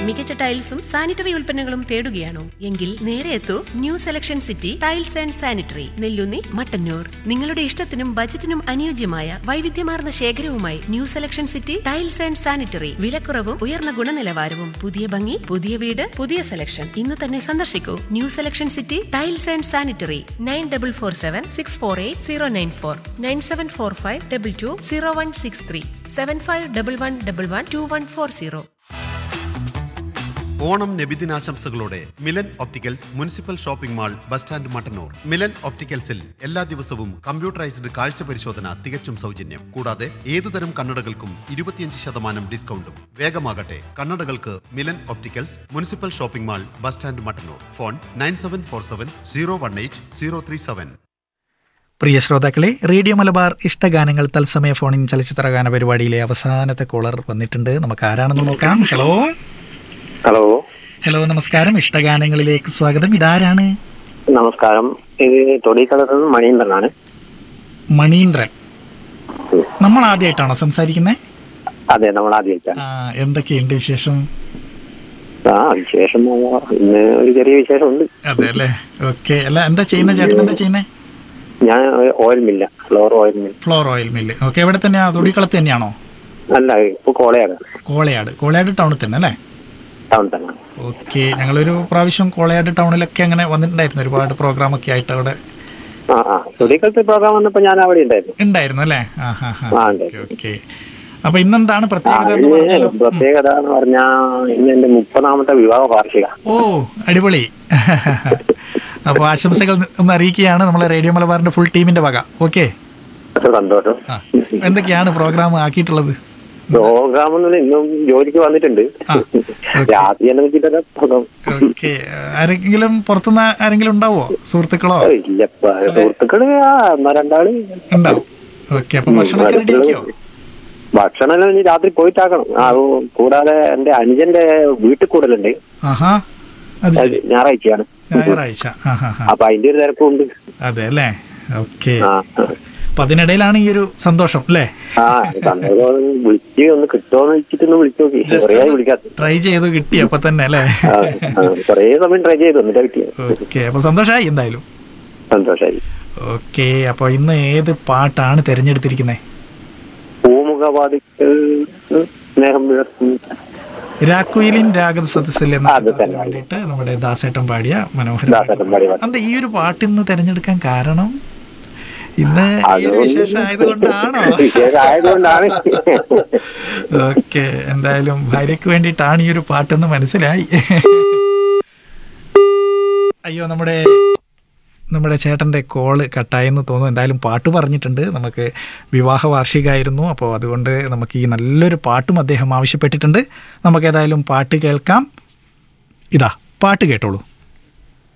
മികച്ച ടൈൽസും സാനിറ്ററി ഉൽപ്പന്നങ്ങളും തേടുകയാണോ എങ്കിൽ നേരെ എത്തൂ new selection city tiles and sanitary Nellunni Mattannur നിങ്ങളുടെ ഇഷ്ടത്തിനും ബജറ്റിനും അനുയോജ്യമായ വൈവിധ്യമാർന്ന ശേഖരവുമായി new selection city tiles and sanitary വിലക്കുറവും ഉയർന്ന ഗുണനിലവാരവും പുതിയ ഭംഗി പുതിയ വീട് പുതിയ സെലക്ഷൻ ഇന്ന് തന്നെ സന്ദർശിക്കൂ new selection city tiles and sanitary nine double four seven six four eight zero nine four nine seven four five double two zero one six three seven five double one double one two one four zero Onam നബിദിനാശംസകളോടെ Milan opticals municipal shopping mall bus stand Mattannur Milan ഒപ്റ്റിക്കൽസിൽ എല്ലാ ദിവസവും computerised കാഴ്ച പരിശോധന തികച്ചും സൗജന്യം കൂടാതെ ഏതുതരം കണ്ണടകൾക്കും ഇരുപത്തിയഞ്ച് ശതമാനം ഡിസ്കൗണ്ടും വേഗമാകട്ടെ കണ്ണടകൾക്ക് Milan opticals municipal shopping mall bus stand Mattannur phone nine seven four seven zero one eight zero three seven പ്രിയ ശ്രോതാക്കളെ റേഡിയോ മലബാർ ഇഷ്ടഗാനങ്ങൾ തത്സമയ ഫോണിൻ ചലച്ചിത്ര ഗാന പരിപാടിയിലെ അവസാനത്തെ കോളർ വന്നിട്ടുണ്ട് നമുക്ക് ആരാണെന്ന് നോക്കാം ഹലോ ഹലോ ഹലോ നമസ്കാരം ഇഷ്ടഗാനങ്ങളിലേക്ക് സ്വാഗതം ഇതാരാണ് നമസ്കാരം ഇത് തൊടിക്കളത്ത് നിന്ന് മണീന്ദ്രനാണ് മണീന്ദ്രൻ നമ്മൾ ആദ്യമായിട്ടാണോ സംസാരിക്കുന്നത് അതെ നമ്മൾ ആദ്യം ആ എന്തൊക്കെയുണ്ട് വിശേഷം ആ വിശേഷം ആ, ഇന്ന് ഒരു ചെറിയ വിശേഷമുണ്ട് അതെ അല്ലേ ഓക്കെ അല്ല എന്താ ചെയ്യുന്ന ചേട്ടൻ എന്താ ചെയ്യുന്നത് ഞാൻ ഓയിൽ മില്ല flour oil mill flour oil mill okay എവിടെ തന്നെയാ തുടിക്കളത്ത് തന്നെയാണോ അല്ല ഇപ്പൊ കോളയാണ് കോളയാട് കോളയാട് ടൗണിൽ തന്നെ അല്ലേ ടൗൺ തന്നെ ഓക്കെ ഞങ്ങളൊരു പ്രാവശ്യം കോളയാട് ടൗണിലൊക്കെ അങ്ങനെ വന്നിട്ടുണ്ടായിരുന്നു ഒരുപാട് പ്രോഗ്രാം ഒക്കെ ആയിട്ട് അവിടെ ആ ആ തൊടിക്കളത്ത് പ്രോഗ്രാം വന്നപ്പോ ഞാൻ അവിടെ ഉണ്ടായിരുന്നു ഉണ്ടായിരുന്നു അല്ലേ ആ ഹാ ഹാ ആ, ഉണ്ട്. ഓക്കെ ഓക്കെ അപ്പൊ ഇന്നെന്താണ് ആ പ്രത്യേകത എന്ന് ഇന്ന് പറഞ്ഞാലോ പ്രത്യേകത എന്ന് പറഞ്ഞാ ഇന്ന് എന്റെ മുപ്പതാമത്തെ വിവാഹ വാർഷിക ഓ അടിപൊളി അപ്പോൾ ആശംസകൾ ഒന്ന് അറിയിക്കുകയാണ് നമ്മളെ റേഡിയോ മലബാറിന്റെ ഫുൾ ടീമിന്റെ വക ഓക്കെ അത് സന്തോഷം ആ എന്തൊക്കെയാണ് പ്രോഗ്രാം ആക്കിയിട്ടുള്ളത് പ്രോഗ്രാം ഒന്നും ഇന്നും ജോലിക്ക് വന്നിട്ടുണ്ട് ആ, ഓക്കേ. രാത്രി എന്നെ വെച്ചിട്ടൊക്കെ പ്രോഗ്രാം ഓക്കെ ആരെങ്കിലും പുറത്തുനിന്ന് ആരെങ്കിലും ഉണ്ടാവോ സുഹൃത്തുക്കളോ ഇല്ലപ്പ സുഹൃത്തുക്കള് ആ ഒന്നോ രണ്ടാള് ഉണ്ടാവും ഓക്കെ അപ്പൊ ഭക്ഷണമൊക്കെ റെഡി ആക്കിയോ ഭക്ഷണം എല്ലാം ഇനി രാത്രി പോയിട്ടാക്കണം ആ ഓ, കൂടാതെ എന്റെ അനുജന്റെ വീട്ടിൽ കൂടലുണ്ട് ആഹാ അത് അത് ശരി ഞായറാഴ്ചയാണ് ഞായറാഴ്ച ആ ഹാ ഹാ അപ്പൊ അതിന്റെ ഒരു തിരക്കുണ്ട് അതെ അല്ലേ ഓക്കെ ആ അപ്പൊ അതിനിടയിലാണ് ഈ ഒരു സന്തോഷം അല്ലേ ആ സന്തോഷം വിളിച്ച് ഒന്ന് കിട്ടുമോന്ന് വെച്ചിട്ടൊന്ന് വിളിച്ചു നോക്കി കുറേ ആയി വിളിക്കാത്ത ട്രൈ ചെയ്ത് കിട്ടി അപ്പൊ തന്നെ അല്ലേ ആ, ആ, കുറേ സമയം ട്രൈ ചെയ്തു എന്നിട്ട് കിട്ടിയത് ഓക്കെ അപ്പൊ സന്തോഷമായി എന്തായാലും സന്തോഷായി ഓക്കെ അപ്പൊ ഇന്ന് ഏത് പാട്ടാണ് തിരഞ്ഞെടുത്തിരിക്കുന്നത് പൂമുഖവാദിക്ക് സ്നേഹം വിളർത്തുന്നു രാക്കുയിലിൻ രാഗത സദസ്സിൽ എന്ന അത് ചിത്രത്തിന് തന്നെ. വേണ്ടിയിട്ട് നമ്മുടെ ദാസേട്ടൻ പാടിയ മനോഹര ദാസേട്ടൻ പാടിയ പാട്ട്. എന്താ ഈ ഒരു പാട്ട് ഇന്ന് തിരഞ്ഞെടുക്കാൻ കാരണം ഇന്ന് ഈ ഒരു വിശേഷം ആയതുകൊണ്ടാണോ വിശേഷം ആയതുകൊണ്ടാണ് ഓക്കെ എന്തായാലും ഭാര്യക്ക് വേണ്ടിയിട്ടാണ് ഈ ഒരു പാട്ടെന്ന് മനസ്സിലായി അയ്യോ നമ്മുടെ നമ്മുടെ ചേട്ടൻ്റെ കോള് കട്ടായെന്ന് തോന്നുന്നു എന്തായാലും പാട്ട് പറഞ്ഞിട്ടുണ്ട് നമുക്ക് വിവാഹ വാർഷികമായിരുന്നു അപ്പോൾ അതുകൊണ്ട് നമുക്ക് ഈ നല്ലൊരു പാട്ടും അദ്ദേഹം ആവശ്യപ്പെട്ടിട്ടുണ്ട് നമുക്ക് ഏതായാലും പാട്ട് കേൾക്കാം ഇതാ പാട്ട് കേട്ടോളൂ